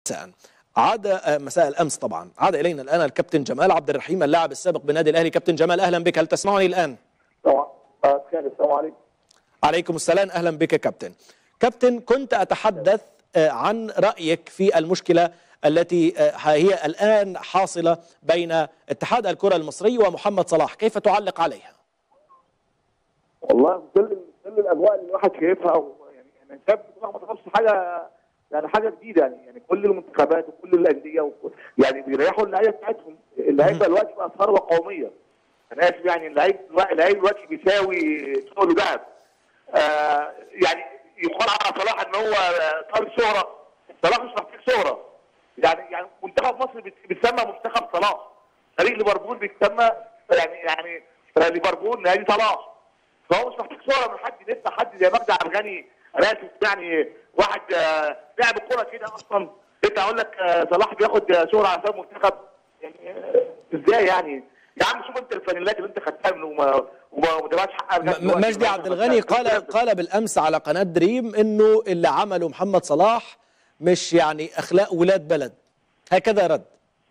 مساء عاد مساء الامس طبعا عاد الينا الان الكابتن جمال عبد الرحيم اللاعب السابق بنادي الاهلي كابتن جمال اهلا بك هل تسمعني الان طبعا السلام عليكم عليكم السلام اهلا بك كابتن كابتن كنت اتحدث عن رايك في المشكله التي هي الان حاصله بين اتحاد الكره المصري ومحمد صلاح كيف تعلق عليها والله كل كل الاجواء اللي الواحد شايفها يعني انا شايف بصراحه ما تعرفش حاجه يعني حاجه جديده يعني يعني كل المنتخبات وكل الانديه وكل يعني بيريحوا اللعيبه بتاعتهم اللعيبه دلوقتي بقى ثروه قوميه انا اسف يعني اللعيب اللعيب دلوقتي بيساوي شغله ذهب آه يعني يقال على صلاح ان هو طار شهره صلاح مش محتاج شهره يعني يعني منتخب مصر بيتسمى منتخب صلاح فريق ليفربول بيتسمى يعني يعني ليفربول نادي صلاح فهو مش محتاج شهره من حد لسه حد زي مجدي عبد الغني انا اسف يعني واحد آه لعب الكوره كده اصلا انت اقول لك آه صلاح بياخد شهره على حساب منتخب يعني ازاي يعني يا عم شوف انت الفانيلات اللي انت خدتها منه وما وما دفعتش حقها مجدي عبد الغني قال قال بالامس على قناه دريم انه اللي عمله محمد صلاح مش يعني اخلاق ولاد بلد هكذا رد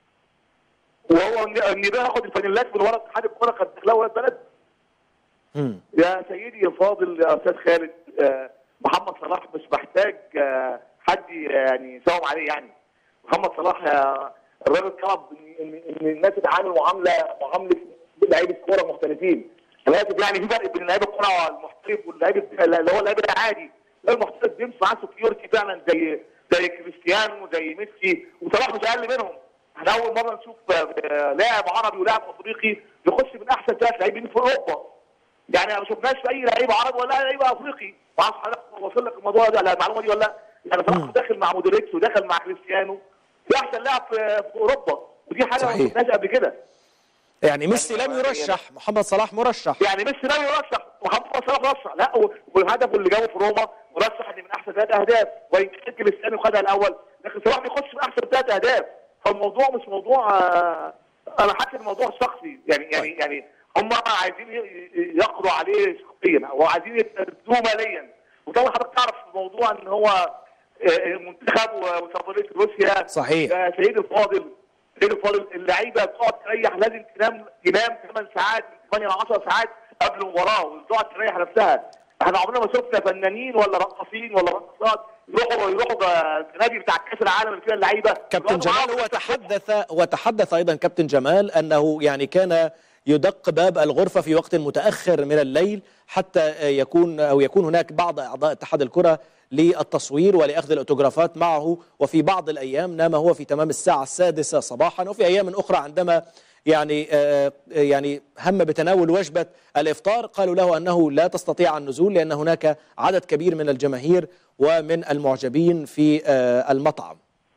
وهو ان ده ياخد الفانيلات من ورا اتحاد الكوره كانت اخلاق ولاد بلد مم. يا سيدي الفاضل يا استاذ خالد آه محمد صلاح مش محتاج آه حد يعني يساوم عليه يعني محمد صلاح آه الراجل طلب ان ان الناس تتعامل معامله معامله لعيبه الكوره مختلفين انا اسف يعني في فرق بين لعيب الكوره المحترف واللعيب اللي هو اللعيب العادي لا المحترف بيمشي معاه سكيورتي فعلا زي زي كريستيانو زي ميسي وصلاح مش اقل منهم احنا اول مره نشوف لاعب عربي ولاعب افريقي يخش من احسن ثلاث لاعبين في اوروبا يعني ما شفناش في اي لعيب عربي ولا لعيب افريقي ما اعرفش حضرتك واصل لك الموضوع ده المعلومه دي ولا لا يعني صلاح داخل مع مودريتش ودخل مع كريستيانو في احسن لاعب في اوروبا ودي حاجه ما شفناش قبل كده يعني ميسي لم يرشح محمد صلاح مرشح يعني ميسي لم يرشح محمد صلاح مرشح لا والهدف اللي جابه في روما مرشح ان من احسن ثلاث اهداف وان كان كريستيانو خدها الاول لكن صلاح بيخش من احسن ثلاث اهداف فالموضوع مش موضوع آه انا حاسس الموضوع شخصي يعني يعني يعني هم عايزين يقضوا عليه شخصيا او عايزين يستفزوه ماليا وطبعا حضرتك تعرف الموضوع ان هو منتخب وسفريه روسيا صحيح سيد الفاضل سيد الفاضل اللعيبه بتقعد تريح لازم تنام تنام 8 ساعات 8 ل 10 ساعات قبل المباراه وتقعد تريح نفسها احنا عمرنا ما شفنا فنانين ولا رقاصين ولا رقصات يروحوا يروحوا النادي بتاع كاس العالم اللي فيها اللعيبه كابتن جمال هو تحدث وتحدث ايضا كابتن جمال انه يعني كان يدق باب الغرفة في وقت متأخر من الليل حتى يكون أو يكون هناك بعض أعضاء اتحاد الكرة للتصوير ولأخذ الأوتوغرافات معه وفي بعض الأيام نام هو في تمام الساعة السادسة صباحا وفي أيام أخرى عندما يعني يعني هم بتناول وجبة الإفطار قالوا له أنه لا تستطيع النزول لأن هناك عدد كبير من الجماهير ومن المعجبين في المطعم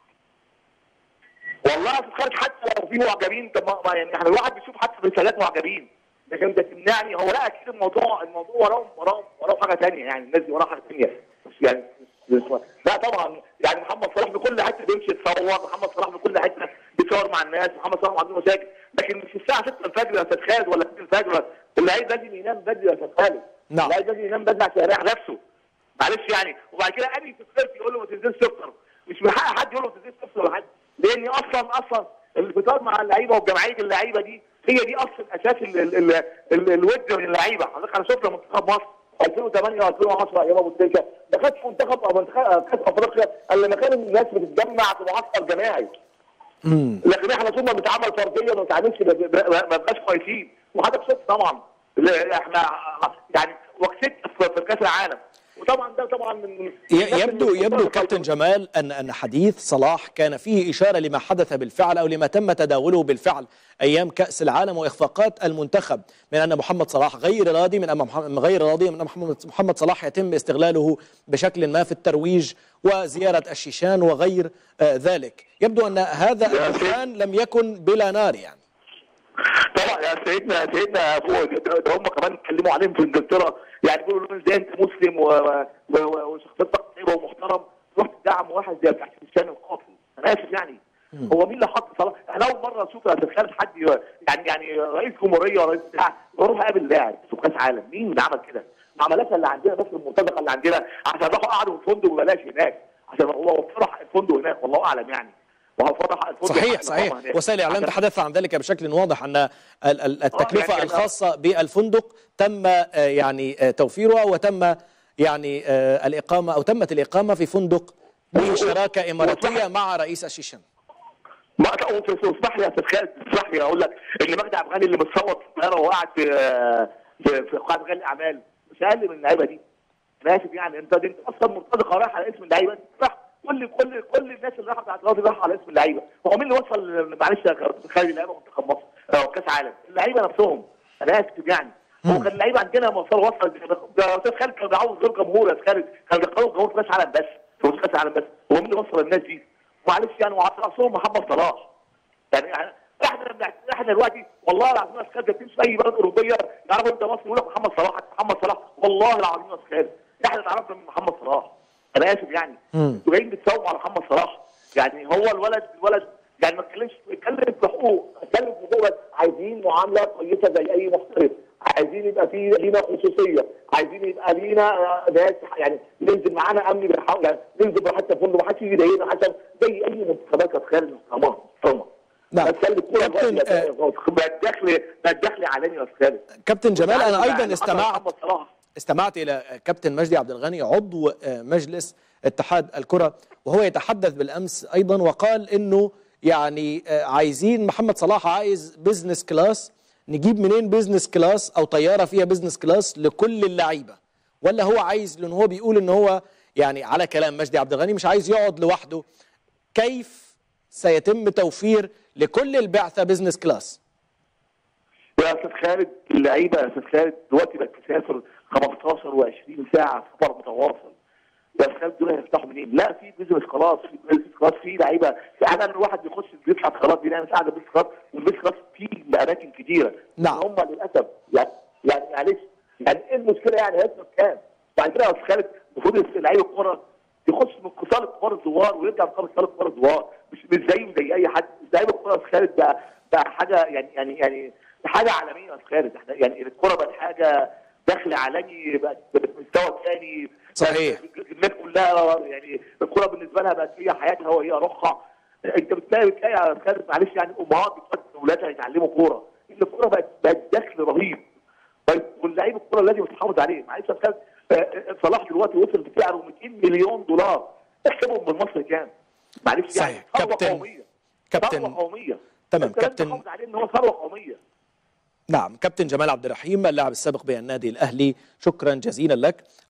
والله في الخارج حتى لو في معجبين طب ما يعني احنا الواحد بيشوف حتى رسالات معجبين لكن انت تمنعني هو لا اكيد الموضوع الموضوع وراهم وراهم وراهم حاجه ثانيه يعني الناس دي وراها حاجه ثانيه مش يعني لا طبعا يعني محمد صلاح بكل حته بيمشي يتصور محمد صلاح بكل حته بيتصور مع الناس محمد صلاح عنده مشاكل لكن مش الساعه 6 الفجر يا استاذ خالد ولا 6 الفجر اللعيب لازم ينام بدري يا استاذ خالد نعم اللعيب لازم ينام بدري عشان يريح نفسه معلش يعني وبعد كده انهي تفكير يقول له ما تنزلش تفطر مش من حق حد يقول له ما تنزلش تفطر ولا حد لان اصلا اصلا الفطار مع اللعيبه وجمعيه اللعيبه دي هي دي اصل اساس ال ال ال ال الود من اللعيبه حضرتك انا شفنا منتخب مصر 2008 و2010 ايام ابو تريكه ما خدش منتخب او منتخب كاس افريقيا الا لما كان الناس بتتجمع في معسكر جماعي لكن احنا طول ما بنتعامل فرديا وما بنتعاملش ما بقاش كويسين وحضرتك شفت طبعا احنا يعني وكسبت في كاس العالم وطبعا ده طبعا من يبدو يبدو كابتن جمال ان ان حديث صلاح كان فيه اشاره لما حدث بالفعل او لما تم تداوله بالفعل ايام كاس العالم واخفاقات المنتخب من ان محمد صلاح غير راضي من ان غير راضي من ان محمد صلاح يتم استغلاله بشكل ما في الترويج وزياره الشيشان وغير ذلك يبدو ان هذا الان لم يكن بلا نار يعني طبعا يا سيدنا سيدنا ده هم كمان اتكلموا عليهم في انجلترا يعني بيقولوا لهم ازاي انت مسلم وشخصيتك طيبه ومحترم تروح تدعم واحد زي بتاع كريستيانو القاتل انا اسف يعني هو مين اللي حط صلاح؟ احنا اول مره نشوف اتخيل حد يعني يعني رئيس جمهوريه ورئيس بتاع يروح يقابل لاعب في كاس عالم مين اللي عمل كده؟ ما عملهاش اللي عندنا بس المرتزقه اللي عندنا عشان راحوا قعدوا في فندق ببلاش هناك عشان هو وفرح الفندق هناك والله اعلم يعني وهفرح الفندق صحيح حق صحيح الإقامة هناك. وسائل الاعلام عشان- تحدث عن ذلك بشكل واضح ان ال- ال- التكلفه يعني- الخاصه بالفندق تم آه، يعني آه، توفيرها وتم يعني آه، الاقامه او تمت الاقامه في فندق بشراكه اماراتيه مع رئيس الشيشان ما اسمح لي يا استاذ خالد اسمح لي اقول لك ان مجدي عبد الغني اللي متصور في القاهره وقاعد في في في قاعه رجال الاعمال مش اقل من اللعيبه دي انا اسف يعني انت انت اصلا مرتزقه رايح على اسم اللعيبه انت رايح كل كل كل الناس اللي راحت بتاعت الراضي رايحه على اسم اللعيبه هو مين اللي وصل معلش يا كابتن خالد اللعيبه منتخب مصر أو كاس عالم اللعيبه نفسهم انا اسف يعني هو كان اللعيبه عندنا وصل وصل ده يا استاذ خالد كانوا بيعاودوا غير جمهور يا استاذ خالد كانوا بيختاروا الجمهور في كاس عالم بس في كاس عالم بس هو مين اللي وصل الناس دي معلش يعني وعلى راسهم محمد صلاح يعني احنا احنا دلوقتي والله العظيم يا استاذ تمشي في اي بلد اوروبيه يعرفوا انت مصر يقول لك محمد صلاح محمد صلاح والله العظيم يا استاذ احنا نعرفنا من محمد صلاح انا اسف يعني انتوا جايين بتساوموا على محمد صلاح يعني هو الولد الولد يعني ما تتكلمش اتكلم في حقوق اتكلم في حقوق بس عايزين معامله كويسه زي اي محترف عايزين يبقى في لينا خصوصيه عايزين يبقى لينا آه، ناس يعني ننزل معانا امن بنحاول يعني ننزل حتى فندق ما حدش يجي يضايقنا حتى زي اي منتخبات كانت خارج محترمه محترمه نعم. بس خلي الكوره كابتن، دلوقتي بقت داخل بقت داخل عالمي يا استاذ كابتن جمال انا ايضا يعني استمعت محمد صلاح استمعت الى كابتن مجدي عبد الغني عضو آه، مجلس اتحاد الكره وهو يتحدث بالامس ايضا وقال انه يعني آه، عايزين محمد صلاح عايز بزنس كلاس نجيب منين بزنس كلاس او طياره فيها بزنس كلاس لكل اللعيبه ولا هو عايز لان هو بيقول ان هو يعني على كلام مجدي عبد الغني مش عايز يقعد لوحده كيف سيتم توفير لكل البعثه بزنس كلاس يا استاذ خالد اللعيبه يا استاذ خالد دلوقتي بقت تسافر 15 و20 ساعه سفر متواصل يا استاذ خالد دول هيفتحوا منين؟ لا في بيزنس خلاص في بيزنس خلاص في لعيبه في احيانا الواحد بيخش بيدفع خلاص بيلاقي ناس قاعده بيزنس خلاص والبيزنس خلاص في اماكن كتيره نعم. هم للاسف يعني يعني معلش يعني ايه المشكله يعني هيصرف كام؟ بعد كده يا استاذ خالد المفروض لعيب الكوره يخش من صاله كبار الزوار ويرجع من صاله كبار الزوار مش مش زيه زي اي حد لعيب الكوره يا استاذ خالد بقى بقى حاجه يعني يعني يعني حاجه عالميه يا استاذ خالد احنا يعني الكوره بقت حاجه دخل عالمي بقت بقت مستوى ثاني صحيح. الناس كلها يعني الكوره بالنسبه لها بقت هي حياتها وهي روحها انت بتلاقي بتلاقي يا استاذ خالد معلش يعني امهات بتفكر اولادها يتعلموا كوره الكوره بقت بقت دخل رهيب طيب واللعيب الكوره لازم يتحافظ عليه معلش يا استاذ آه، آه، صلاح دلوقتي وصل بسعره 200 مليون دولار احسبهم بالمصري كام؟ معلش صحيح. يعني ثروه كابتن- قوميه كابتن- ثروه قوميه تمام، أنت لازم كابتن- تحافظ عليه ان هو ثروه قوميه نعم كابتن جمال عبد الرحيم اللاعب السابق بالنادي الاهلي شكرا جزيلا لك